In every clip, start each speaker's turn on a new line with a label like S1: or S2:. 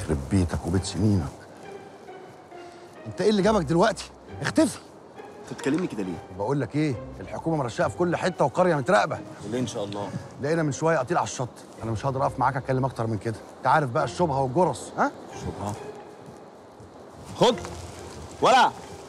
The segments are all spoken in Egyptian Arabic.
S1: يخرب بيتك وبيت سنينك انت ايه اللي جابك دلوقتي اختفي
S2: انت بتكلمني كده ليه؟
S1: بقول لك ايه الحكومه مرشقه في كل حته وقريه متراقبه
S2: ليه ان شاء الله؟
S1: لقينا من شويه قتيل على الشط انا مش هقدر اقف معاك اتكلم اكتر من كده انت عارف بقى الشبهه والجرس ها
S2: شبهه خد ولا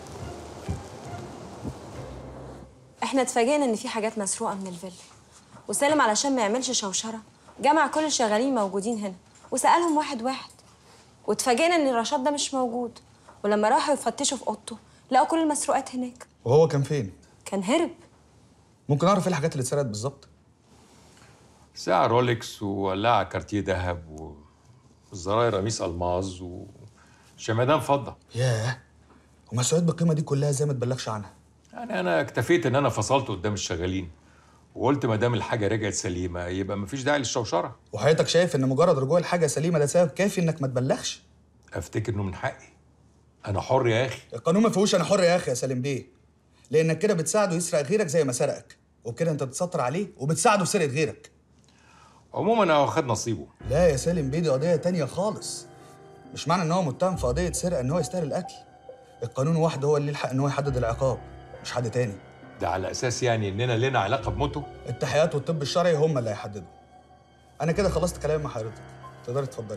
S3: احنا اتفاجئنا ان في حاجات مسروقه من الفيلا وسالم علشان ما يعملش شوشره جمع كل الشغالين موجودين هنا وسالهم واحد واحد واتفاجئنا ان رشاد ده مش موجود ولما راحوا يفتشوا في اوضته لقوا كل المسروقات هناك
S4: وهو كان فين؟
S3: كان هرب
S4: ممكن اعرف ايه الحاجات اللي اتسرقت بالظبط؟
S5: ساعة رولكس وولاعة كارتيه ذهب وزراير قميص ألماظ وشمعدان فضة
S4: ياه ومسروقات بالقيمه دي كلها ازاي ما تبلغش عنها؟
S5: يعني أنا اكتفيت إن أنا فصلت قدام الشغالين وقلت ما دام الحاجة رجعت سليمة يبقى مفيش داعي للشوشرة
S4: وحضرتك شايف ان مجرد رجوع الحاجه سليمه ده سبب كافي انك ما تبلغش؟
S5: أفتكر إنه من حقي أنا حر يا أخي
S4: القانون ما فيهوش انا حر يا اخي يا سالم بيه لانك كده بتساعده يسرق غيرك زي ما سرقك وبكده انت بتسطر عليه وبتساعده في سرقه غيرك
S5: عموما هو خد نصيبه
S4: لا يا سالم بيه دي قضيه تانية خالص مش معنى ان هو متهم في قضيه سرقه ان هو يستاهل القتل القانون وحده هو اللي الحق ان هو يحدد العقاب مش حد تاني
S5: ده على أساس يعني إننا لنا علاقة بموته
S4: التحيات والطب الشرعي هم اللي هيحددوا انا كده خلصت كلامي مع حضرتك تقدري تفضلي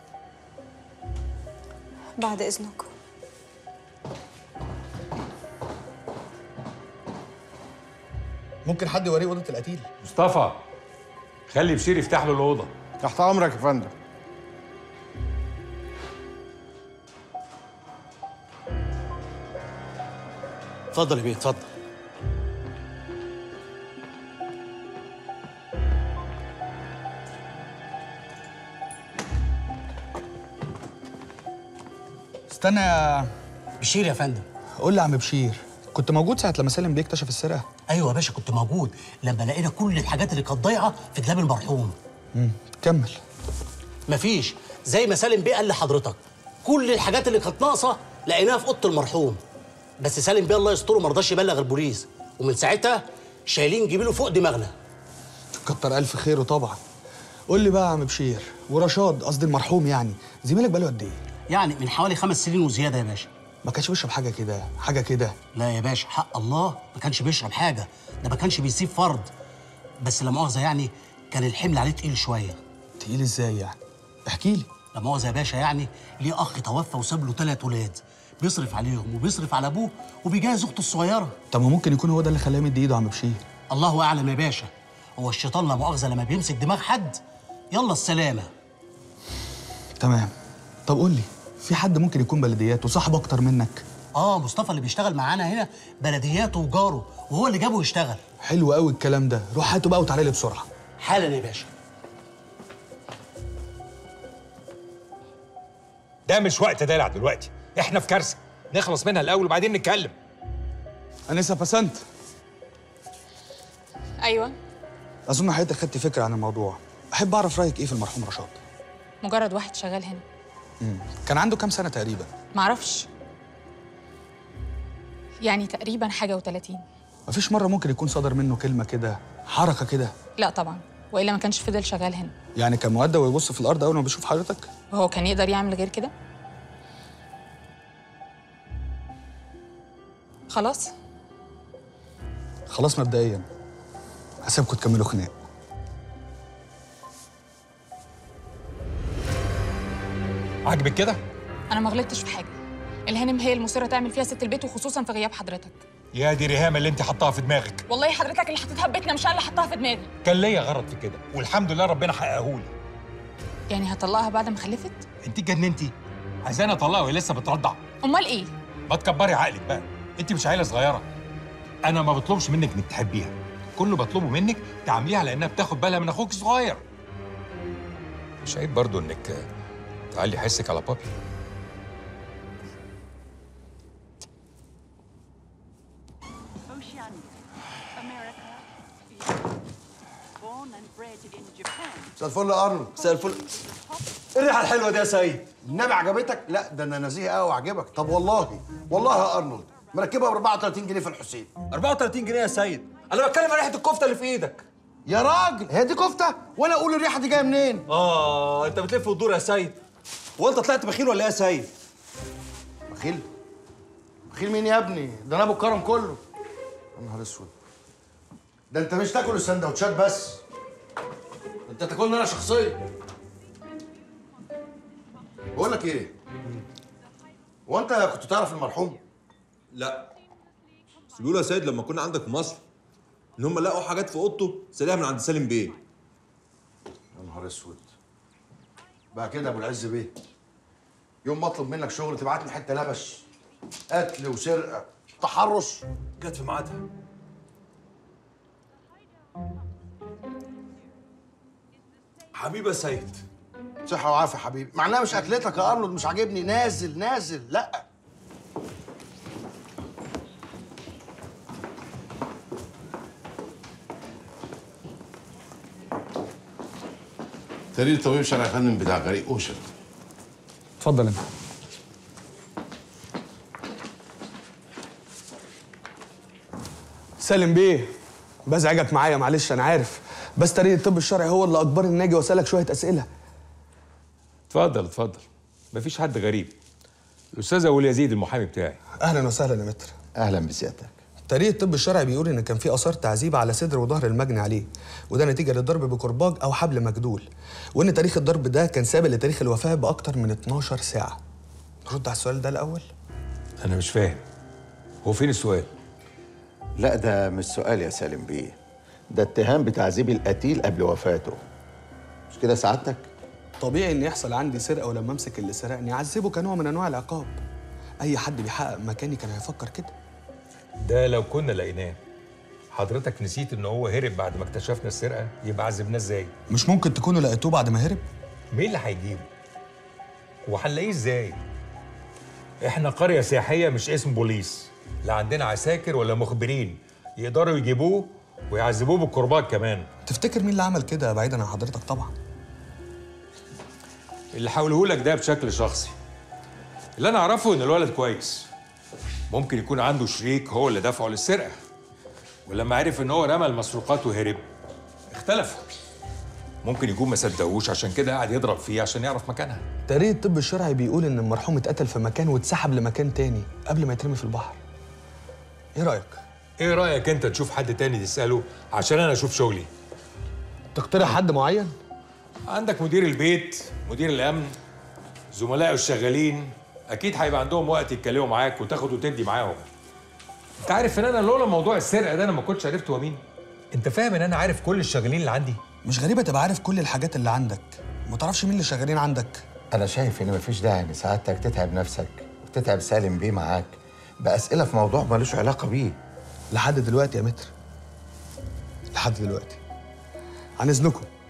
S3: بعد اذنك
S4: ممكن حد يوريه اوضه القتيل
S5: مصطفى خلي بشير يفتح له الأوضة
S1: تحت امرك يا فندم
S2: اتفضل يا بيه اتفضل
S4: استنى يا
S6: بشير يا فندم
S4: قول لي يا عم بشير كنت موجود ساعه لما سالم بيه اكتشف السرقه
S6: ايوه يا باشا كنت موجود لما لقينا كل الحاجات اللي كانت ضايعه في دولاب المرحوم
S4: كمل
S6: مفيش زي ما سالم بيه قال لحضرتك كل الحاجات اللي كانت ناقصه لقيناها في اوضه المرحوم بس سالم بيه الله يستره ما رضاش يبلغ البوليس ومن ساعتها شايلين جبينه فوق دماغنا
S4: كتر الف خيره طبعا قول لي بقى يا عم بشير ورشاد قصدي المرحوم يعني زميلك بقاله قد ايه
S6: يعني من حوالي خمس سنين وزياده يا باشا
S4: ما كانش بيشرب حاجه كده حاجه كده
S6: لا يا باشا حق الله ما كانش بيشرب حاجه ده ما كانش بيسيب فرد بس لا مؤاخذه يعني كان الحمل عليه تقيل شويه
S4: تقيل ازاي يعني احكي لي
S6: لا مؤاخذه يا باشا يعني ليه اخ توفى وساب له ثلاث ولاد بيصرف عليهم وبيصرف على ابوه وبيجهز اخته الصغيره
S4: طب ما ممكن يكون هو ده اللي خلاه يمد ايده يا عم بشير
S6: الله اعلم يا باشا هو الشيطان لا مؤاخذه لما بيمسك دماغ حد يلا السلامه
S4: تمام طب قول لي في حد ممكن يكون بلديات وصاحبه اكتر منك
S6: اه مصطفى اللي بيشتغل معانا هنا بلدياته وجاره وهو اللي جابه يشتغل
S4: حلو قوي الكلام ده روح هاته بقى وتعالى لي بسرعه
S6: حالا يا باشا
S7: ده مش وقت دلع دلوقتي احنا في كارثه نخلص منها الاول وبعدين نتكلم
S4: انسه بسنت
S8: ايوه
S4: اظن حضرتك خدت فكره عن الموضوع احب اعرف رايك ايه في المرحوم رشاد
S8: مجرد واحد شغال هنا
S4: كان عنده كام سنه تقريبا
S8: معرفش يعني تقريبا حاجه و30
S4: مفيش مره ممكن يكون صدر منه كلمه كده حركه كده
S8: لا طبعا والا ما كانش فضل شغال هنا
S4: يعني كان مؤدب ويبص في الارض اول ما بيشوف حضرتك
S8: وهو كان يقدر يعمل غير كده خلاص
S4: خلاص مبدئيا هسيبكم تكملوا خناق
S7: عاجبك كده
S8: انا ما غلطتش في حاجه الهانم هي المصره تعمل فيها ست البيت وخصوصا في غياب حضرتك
S7: يا دي ريهام اللي انت حطاها في دماغك
S8: والله حضرتك اللي حطيتها في بيتنا مش انا اللي حطاها في دماغي
S7: كان ليا غرض في كده والحمد لله ربنا حققهولي
S8: يعني هطلقها بعد ما خلفت
S7: انت اتجننتي عايزاني اطلقها وهي لسه بترضع
S8: امال ايه
S7: ما تكبري عقلك بقى انت مش عيله صغيره انا ما بطلبش منك انك تحبيها كل اللي بطلبه منك تعامليها على انها بتاخد بالها من اخوك الصغير
S5: مش عيب برضو إنك تعلي حسك على بابي
S9: Oceania, America, born and bred in Japan.
S1: مساء الفل يا ارنولد
S2: مساء الفل ايه الريحه الحلوه دي يا سيد؟
S1: النبي عجبتك لا ده انا نزيه قوي وعجبك طب والله والله يا ارنولد مركبها ب 34 جنيه في الحسين
S2: 34 جنيه يا سيد انا بتكلم عن ريحه الكفته اللي في ايدك
S1: يا راجل هي دي كفته وانا اقول الريحه دي جايه منين
S2: اه انت بتلف وتدور يا سيد
S10: هو انت طلعت بخيل ولا ايه يا سيد؟
S1: بخيل بخيل مين يا ابني ده انا ابو الكرم كله يا نهار اسود ده انت مش تاكل السندوتشات بس انت تاكلني انا شخصيا بقول لك ايه هو انت كنت تعرف المرحوم
S11: لا بس بيقولوا يا سيد لما كنا عندك في مصر ان هم لقوا حاجات في اوضته سرقها من عند سالم بيه
S1: يا نهار اسود بقى كده يا ابو العز بيه يوم ما اطلب منك شغل تبعت لي حته لبش قتل وسرقه تحرش
S11: جت في ميعادها حبيبي يا سيد
S1: صحه وعافيه يا حبيبي معناها مش اكلتك يا ارنولد مش عاجبني نازل نازل لا
S12: تقرير طبيب شرعي يا فندم بتاع غريق اوشن
S13: اتفضل انت سالم بيه بزعجك معايا معلش انا عارف بس تقرير الطب الشرعي هو اللي اجبرني اني اجي واسالك شويه اسئله
S5: اتفضل اتفضل مفيش حد غريب الاستاذ ابو اليزيد المحامي بتاعي
S13: اهلا وسهلا يا متر
S14: اهلا بسيادتك
S13: تقرير الطب الشرعي بيقول ان كان في اثار تعذيب على صدر وظهر المجني عليه وده نتيجه للضرب بكرباج او حبل مجدول وان تاريخ الضرب ده كان سابق لتاريخ الوفاه باكتر من 12 ساعه نرد على السؤال ده الاول
S5: انا مش فاهم هو فين السؤال
S14: لا ده مش سؤال يا سالم بيه ده اتهام بتعذيب القتيل قبل وفاته مش كده سعادتك
S13: طبيعي ان يحصل عندي سرقه ولما امسك اللي سرقني اعذبه كنوع من انواع العقاب اي حد بيحقق مكاني كان هيفكر كده
S5: ده لو كنا لقيناه حضرتك نسيت ان هو هرب بعد ما اكتشفنا السرقه يبقى عذبناه ازاي
S13: مش ممكن تكونوا لقيتوه بعد ما هرب
S5: مين اللي هيجيبه وهنلاقيه ازاي احنا قريه سياحيه مش اسم بوليس لا عندنا عساكر ولا مخبرين يقدروا يجيبوه ويعذبوه بالكرباج كمان
S13: تفتكر مين اللي عمل كده بعيدا عن حضرتك طبعا
S5: اللي حاوله لك ده بشكل شخصي اللي انا اعرفه ان الولد كويس ممكن يكون عنده شريك هو اللي دفعه للسرقه ولما عرف ان هو رمى المسروقات وهرب اختلف ممكن يكون ما صدقوش عشان كده قاعد يضرب فيه عشان يعرف مكانها
S13: تقرير الطب الشرعي بيقول ان المرحوم اتقتل في مكان واتسحب لمكان تاني قبل ما يترمي في البحر ايه رايك
S5: ايه رايك انت تشوف حد تاني تساله عشان انا اشوف شغلي
S13: تقترح حد معين
S5: عندك مدير البيت مدير الامن زملائه الشغالين اكيد هيبقى عندهم وقت يتكلموا معاك وتاخد وتدي معاهم انت عارف ان انا لولا موضوع السرقه ده انا ما كنتش عرفت هو مين انت فاهم ان انا عارف كل الشغالين اللي عندي
S13: مش غريبه تبقى عارف كل الحاجات اللي عندك ما تعرفش مين اللي شغالين عندك
S14: انا شايف ان مفيش داعي ان سعادتك تتعب نفسك وتتعب سالم بيه معاك باسئله في موضوع ملوش علاقه بيه
S13: لحد دلوقتي يا متر لحد دلوقتي عن اذنكم